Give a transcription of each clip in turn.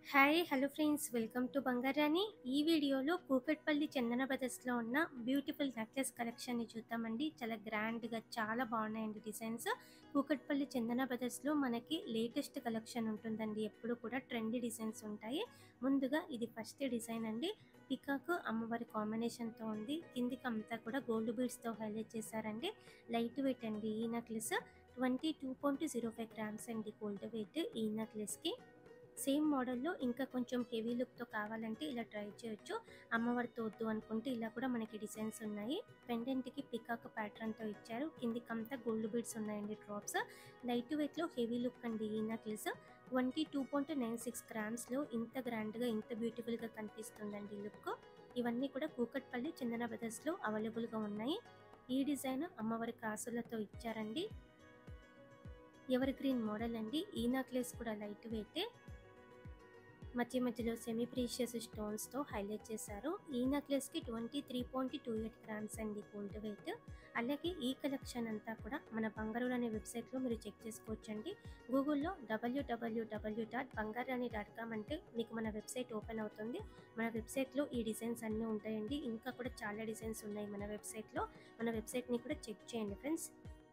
hi hello friends welcome to Bangarani ఈ వీడియోలో కూకట్పల్లి చందన బ్రదర్స్లో ఉన్న బ్యూటిఫుల్ నెక్లెస్ కలెక్షన్ని చూద్దామండి చాలా గ్రాండ్గా చాలా బాగున్నాయండి డిజైన్స్ కూకట్పల్లి చందన బ్రదర్స్లో మనకి లేటెస్ట్ కలెక్షన్ ఉంటుందండి ఎప్పుడు కూడా ట్రెండీ డిజైన్స్ ఉంటాయి ముందుగా ఇది ఫస్ట్ డిజైన్ అండి పికాక్ అమ్మవారి కాంబినేషన్తో ఉంది కిందికి అంతా కూడా గోల్డ్ బీడ్స్తో హైలైట్ చేశారండి లైట్ వెయిట్ అండి ఈ necklace twenty two point zero five grams అండి గోల్డ్ వెయిట్ ఈ నెక్లెస్కి సేమ్ మోడల్లో ఇంకా కొంచెం హెవీ లుక్తో కావాలంటే ఇలా ట్రై చేయొచ్చు అమ్మవారితో వద్దు అనుకుంటే ఇలా కూడా మనకి డిజైన్స్ ఉన్నాయి పెండెంట్కి పికాక్ ప్యాటర్న్తో ఇచ్చారు కిందికంతా గోల్డ్ బీడ్స్ ఉన్నాయండి డ్రాప్స్ లైట్ వెయిట్లో హెవీ లుక్ అండి ఈ necklace twenty two point nine six గ్రామ్స్లో ఇంత గ్రాండ్గా ఇంత బ్యూటిఫుల్గా కనిపిస్తుందండి లుక్ ఇవన్నీ కూడా కూకట్పల్లి చందన బ్రదర్స్లో అవైలబుల్గా ఉన్నాయి ఈ డిజైన్ అమ్మవారి కాసులతో ఇచ్చారండి ఎవర్ గ్రీన్ మోడల్ అండి ఈ నెక్లెస్ కూడా లైట్ వెయిటే మధ్య మధ్యలో సెమీ ప్రీషియస్ స్టోన్స్తో హైలైట్ చేశారు ఈ నెక్లెస్కి twenty three point two eight grams అండి గోల్డ్ వెయిట్ అలాగే ఈ కలెక్షన్ అంతా కూడా మన బంగారు అనే వెబ్సైట్లో మీరు చెక్ చేసుకోవచ్చండి గూగుల్లో WWW dot Bangarani dot com అంటే మీకు మన వెబ్సైట్ ఓపెన్ అవుతుంది మన వెబ్సైట్లో ఈ డిజైన్స్ అన్నీ ఉంటాయండి ఇంకా కూడా చాలా డిజైన్స్ ఉన్నాయి మన వెబ్సైట్లో మన వెబ్సైట్ని కూడా చెక్ చేయండి ఫ్రెండ్స్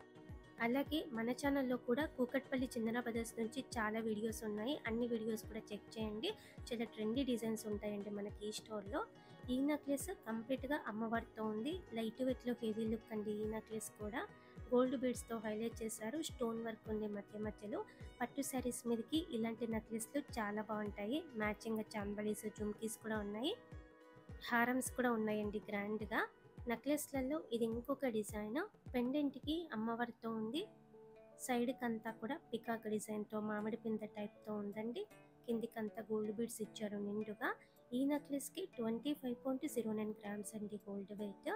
అలాగే మన ఛానల్లో కూడా కూకట్పల్లి చందన బ్రదర్స్ నుంచి చాలా వీడియోస్ ఉన్నాయి అన్ని వీడియోస్ కూడా చెక్ చేయండి చాలా ట్రెండీ డిజైన్స్ ఉంటాయండి మనకి ఈ స్టోర్లో ఈ నెక్లెస్ కంప్లీట్గా అమ్మవారితో ఉంది లైట్ వెయిట్లో హెవీ లుక్ అండి ఈ నెక్లెస్ కూడా గోల్డ్ బీడ్స్తో హైలైట్ చేశారు స్టోన్ వర్క్ ఉంది మధ్య మధ్యలో పట్టు శారీస్ మీదకి ఇలాంటి నెక్లెస్లు చాలా బాగుంటాయి మ్యాచింగ్ చాంబలీస్ జుమ్కీస్ కూడా ఉన్నాయి హారమ్స్ కూడా ఉన్నాయండి గ్రాండ్గా నెక్లెస్లలో ఇది ఇంకొక డిజైన్ పెండెంట్కి అమ్మవారితో ఉంది సైడ్కి అంతా కూడా పికాక్ డిజైన్తో మామిడి పింద టైప్తో ఉందండి కిందికంతా గోల్డ్ బీడ్స్ ఇచ్చారు నిండుగా ఈ నెక్లెస్కి twenty five point zero nine grams అండి గోల్డ్ వెయిట్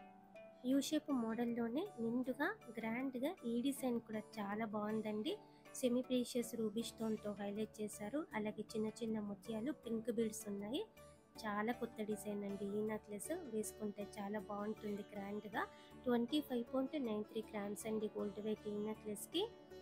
యూ షేప్ మోడల్లోనే నిండుగా గ్రాండ్గా ఈ డిజైన్ కూడా చాలా బాగుందండి సెమీ ప్రీషియస్ రూబీ స్టోన్తో హైలైట్ చేశారు అలాగే చిన్న చిన్న ముత్యాలు పింక్ బీడ్స్ ఉన్నాయి చాలా కొత్త డిజైన్ అండి ఈ నెక్లెస్ వేసుకుంటే చాలా బాగుంటుంది గ్రాండ్గా twenty five point nine three grams అండి గోల్డ్ వెయిట్ ఈ నెక్లెస్కి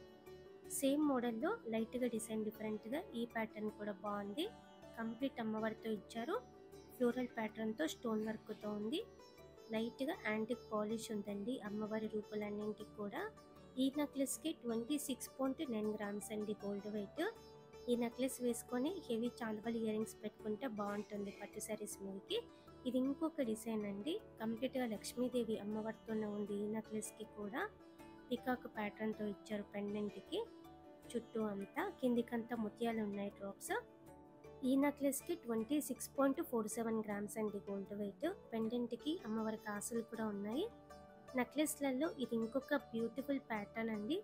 సేమ్ మోడల్లో లైట్గా డిజైన్ డిఫరెంట్గా ఈ ప్యాటర్న్ కూడా బాగుంది కంప్లీట్ అమ్మవారితో ఇచ్చారు ఫ్లోరల్ ప్యాటర్న్తో స్టోన్ వర్క్తో ఉంది లైట్గా యాంటిక్ పాలిష్ ఉందండి అమ్మవారి రూపులన్నింటికి కూడా ఈ నెక్లెస్కి twenty six point nine grams అండి గోల్డ్ వెయిట్ ఈ నెక్లెస్ వేసుకొని హెవీ చాందబల్ ఇయర్ రింగ్స్ పెట్టుకుంటే బాగుంటుంది పట్టు శారీస్ మీదకి ఇది ఇంకొక డిజైన్ అండి కంప్లీట్గా లక్ష్మీదేవి అమ్మవారితోనే ఉంది ఈ నెక్లెస్కి కూడా పికాక్ ప్యాటర్న్తో ఇచ్చారు పెండెంట్కి చుట్టూ అంతా కిందికంతా ముత్యాలు ఉన్నాయి డ్రాప్స్ ఈ నెక్లెస్కి twenty six point four seven grams అండి గోల్డ్ వెయిట్ పెండెంట్కి అమ్మవారి కాసులు కూడా ఉన్నాయి నెక్లెస్లలో ఇది ఇంకొక బ్యూటిఫుల్ ప్యాటర్న్ అండి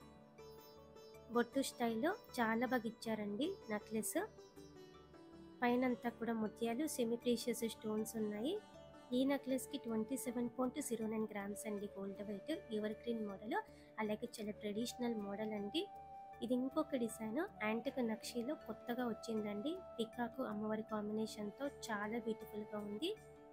బొట్టు స్టైల్లో చాలా బాగా ఇచ్చారండి నెక్లెస్ పైన అంతా కూడా ముత్యాలు సెమీ ప్రీషియస్ స్టోన్స్ ఉన్నాయి ఈ నెక్లెస్కి twenty seven point zero nine grams అండి gold weight evergreen model అలాగే చాలా ట్రెడిషనల్ మోడల్ అండి ఇది ఇంకొక డిజైన్ యాంటిక్ నక్షీలో కొత్తగా వచ్చిందండి పికాకు అమ్మవారి కాంబినేషన్తో చాలా బ్యూటిఫుల్గా ఉంది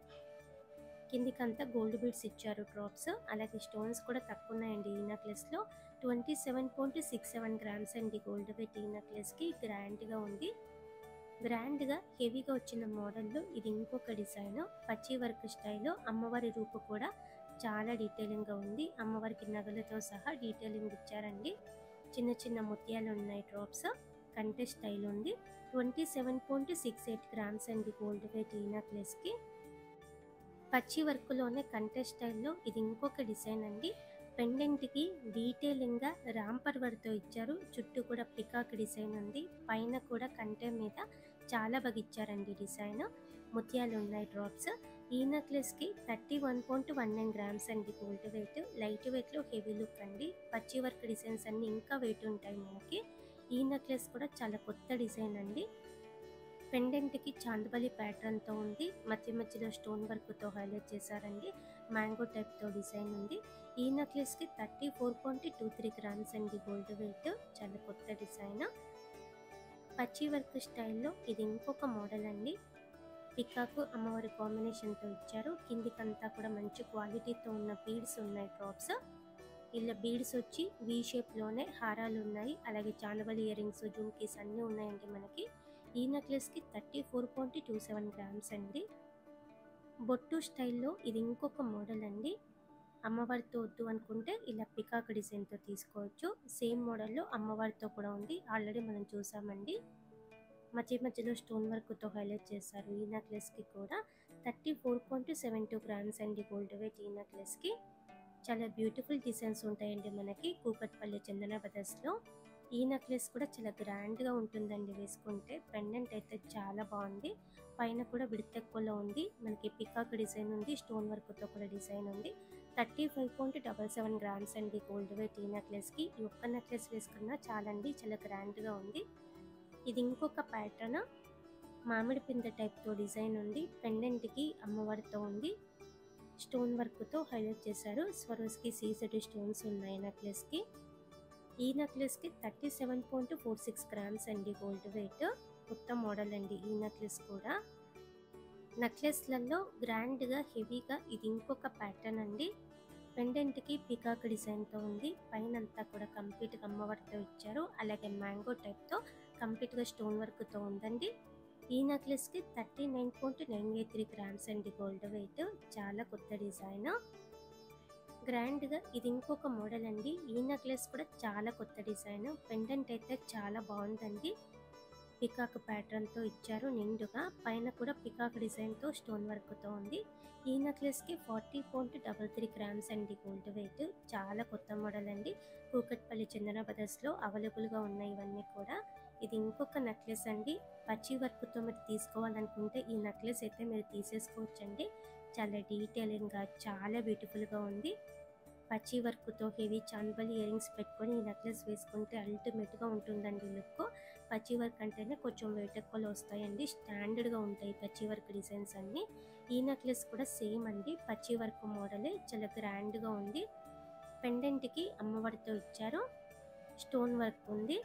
కిందికంతా గోల్డ్ బీడ్స్ ఇచ్చారు డ్రాప్స్ అలాగే స్టోన్స్ కూడా తక్కువ ఉన్నాయండి ఈ నెక్లెస్లో twenty seven point six seven grams అండి గోల్డ్ వెయిట్ ఈ నెక్లెస్కి గ్రాండ్గా ఉంది గ్రాండ్గా హెవీగా వచ్చిన మోడల్లో ఇది ఇంకొక డిజైన్ పచ్చి వర్క్ స్టైల్లో అమ్మవారి రూపు కూడా చాలా డీటెయిలింగ్గా ఉంది అమ్మవారికి నగలతో సహా డీటెయిలింగ్ ఇచ్చారండి చిన్న చిన్న ముత్యాలు ఉన్నాయి డ్రాప్స్ కంటే స్టైల్ ఉంది twenty seven point six eight grams అండి గోల్డ్ వెయిట్ ఈ నెక్లెస్కి పచ్చి వర్క్లోనే కంటే స్టైల్లో ఇది ఇంకొక డిజైన్ అండి పెండెంట్కి డీటెయిలింగ్గా రాంపర్ వర్క్తో ఇచ్చారు చుట్టూ కూడా పికాక్ డిజైన్ ఉంది పైన కూడా కంటే మీద చాలా బాగా ఇచ్చారండి డిజైన్ ముత్యాలు ఉన్నాయి డ్రాప్స్ ఈ నెక్లెస్కి thirty one point one nine grams అండి గోల్డ్ వెయిట్ లైట్ వెయిట్లో హెవీ లుక్ అండి పచ్చి వర్క్ డిజైన్స్ అన్నీ ఇంకా వెయిట్ ఉంటాయి మనకి ఈ నెక్లెస్ కూడా చాలా కొత్త డిజైన్ అండి పెండెంట్కి చాందబలి ప్యాటర్న్తో ఉంది మధ్య మధ్యలో స్టోన్ వర్క్తో హైలైట్ చేశారండి మ్యాంగో టైప్తో డిజైన్ ఉంది ఈ నెక్లెస్కి thirty four point two three grams అండి గోల్డ్ వెయిట్ చాలా కొత్త డిజైన్ పచ్చి వర్క్ స్టైల్లో ఇది ఇంకొక మోడల్ అండి పికాకు అమ్మవారి కాంబినేషన్తో ఇచ్చారు కిందికంతా కూడా మంచి క్వాలిటీతో ఉన్న బీడ్స్ ఉన్నాయి డ్రాప్స్ ఇలా బీడ్స్ వచ్చి వీ షేప్లోనే హారాలు ఉన్నాయి అలాగే చాందబలి ఇయర్ రింగ్స్ జుమ్కీస్ అన్నీ ఉన్నాయండి మనకి ఈ నెక్లెస్కి thirty four point two seven grams అండి బొట్టు స్టైల్లో ఇది ఇంకొక మోడల్ అండి అమ్మవారితో వద్దు అనుకుంటే ఇలా పికాక్ డిజైన్తో తీసుకోవచ్చు సేమ్ మోడల్లో అమ్మవారితో కూడా ఉంది ఆల్రెడీ మనం చూసామండి మధ్య మధ్యలో స్టోన్ వర్క్తో హైలైట్ చేశారు ఈ నెక్లెస్కి కూడా thirty four point seven two grams అండి గోల్డ్ వెయిట్ ఈ నెక్లెస్కి చాలా బ్యూటిఫుల్ డిజైన్స్ ఉంటాయండి మనకి కూకట్పల్లి చందన బ్రదర్స్లో ఈ నెక్లెస్ కూడా చాలా గ్రాండ్గా ఉంటుందండి వేసుకుంటే పెండెంట్ అయితే చాలా బాగుంది పైన కూడా విడత ఎక్కువలో ఉంది మనకి పికాక్ డిజైన్ ఉంది స్టోన్ వర్క్తో కూడా డిజైన్ ఉంది thirty five point double seven grams అండి గోల్డ్ వెయిట్ ఈ నెక్లెస్కి ఈ ఒక్క నెక్లెస్ వేసుకున్నా చాలండి చాలా గ్రాండ్గా ఉంది ఇది ఇంకొక ప్యాటర్న్ మామిడి పిందె టైప్తో డిజైన్ ఉంది పెండెంట్కి అమ్మవారితో ఉంది స్టోన్ వర్క్తో హైలైట్ చేశారు స్వరోస్కి సీసెడ్ స్టోన్స్ ఉన్నాయి నెక్లెస్కి ఈ నెక్లెస్కి thirty seven point four six grams అండి గోల్డ్ వెయిట్ కొత్త మోడల్ అండి ఈ నెక్లెస్ కూడా నెక్లెస్లలో గ్రాండ్గా హెవీగా ఇది ఇంకొక ప్యాటర్న్ అండి పెండెంట్కి పికాక్ డిజైన్తో ఉంది పైన అంతా కూడా కంప్లీట్గా అమ్మవారితో ఇచ్చారు అలాగే మ్యాంగో టైప్తో కంప్లీట్గా స్టోన్ వర్క్తో ఉందండి ఈ నెక్లెస్కి thirty nine point nine eight three grams అండి గోల్డ్ వెయిట్ చాలా కొత్త డిజైన్ గ్రాండ్గా ఇది ఇంకొక మోడల్ అండి ఈ నెక్లెస్ కూడా చాలా కొత్త డిజైన్ పెండెంట్ అయితే చాలా బాగుందండి పికాక్ ప్యాటర్న్తో ఇచ్చారు నిండుగా పైన కూడా పికాక్ డిజైన్తో స్టోన్ వర్క్తో ఉంది ఈ నెక్లెస్కి forty point double three grams అండి గోల్డ్ వెయిట్ చాలా కొత్త మోడల్ అండి కూకట్పల్లి చందన బ్రదర్స్లో అవైలబుల్గా ఉన్నాయి ఇవన్నీ కూడా ఇది ఇంకొక నెక్లెస్ అండి పచ్చి వర్క్తో మీరు తీసుకోవాలనుకుంటే ఈ నెక్లెస్ అయితే మీరు తీసేసుకోవచ్చండి చాలా డీటెయిలింగ్గా చాలా బ్యూటిఫుల్గా ఉంది పచ్చి వర్క్తో హెవీ చాన్బల్ ఇయరింగ్స్ పెట్టుకొని ఈ నెక్లెస్ వేసుకుంటే అల్టిమేట్గా ఉంటుందండి లుక్ పచ్చి వర్క్ అంటేనే కొంచెం వెయిట్ ఎక్కువలో వస్తాయండి స్టాండర్డ్గా ఉంటాయి పచ్చి వర్క్ డిజైన్స్ అన్నీ ఈ నెక్లెస్ కూడా సేమ్ అండి పచ్చి వర్క్ మోడలే చాలా గ్రాండ్గా ఉంది పెండెంట్కి అమ్మవారితో ఇచ్చారు స్టోన్ వర్క్ ఉంది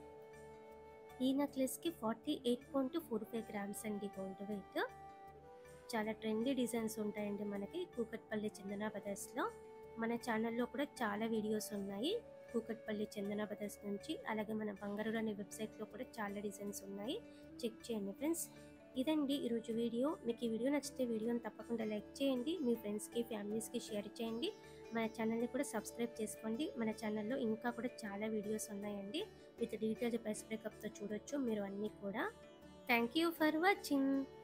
ఈ నెక్లెస్కి forty eight point four five grams అండి గోల్డ్ వెయిట్ చాలా ట్రెండీ డిజైన్స్ ఉంటాయండి మనకి కూకట్పల్లి చందన బ్రదర్స్లో మన ఛానల్లో కూడా చాలా వీడియోస్ ఉన్నాయి కూకట్పల్లి చందన బ్రదర్స్ నుంచి అలాగే మన బంగారు అనే వెబ్సైట్లో కూడా చాలా డిజైన్స్ ఉన్నాయి చెక్ చేయండి ఫ్రెండ్స్ ఇదండి ఈరోజు వీడియో మీకు ఈ వీడియో నచ్చితే వీడియోని తప్పకుండా లైక్ చేయండి మీ ఫ్రెండ్స్కి ఫ్యామిలీస్కి షేర్ చేయండి మన ఛానల్ని కూడా సబ్స్క్రైబ్ చేసుకోండి మన ఛానల్లో ఇంకా కూడా చాలా వీడియోస్ ఉన్నాయండి విత్ డీటెయిల్డ్ ప్రైస్ బ్రేకప్తో చూడొచ్చు మీరు అన్నీ కూడా థ్యాంక్ యూ ఫర్ వాచింగ్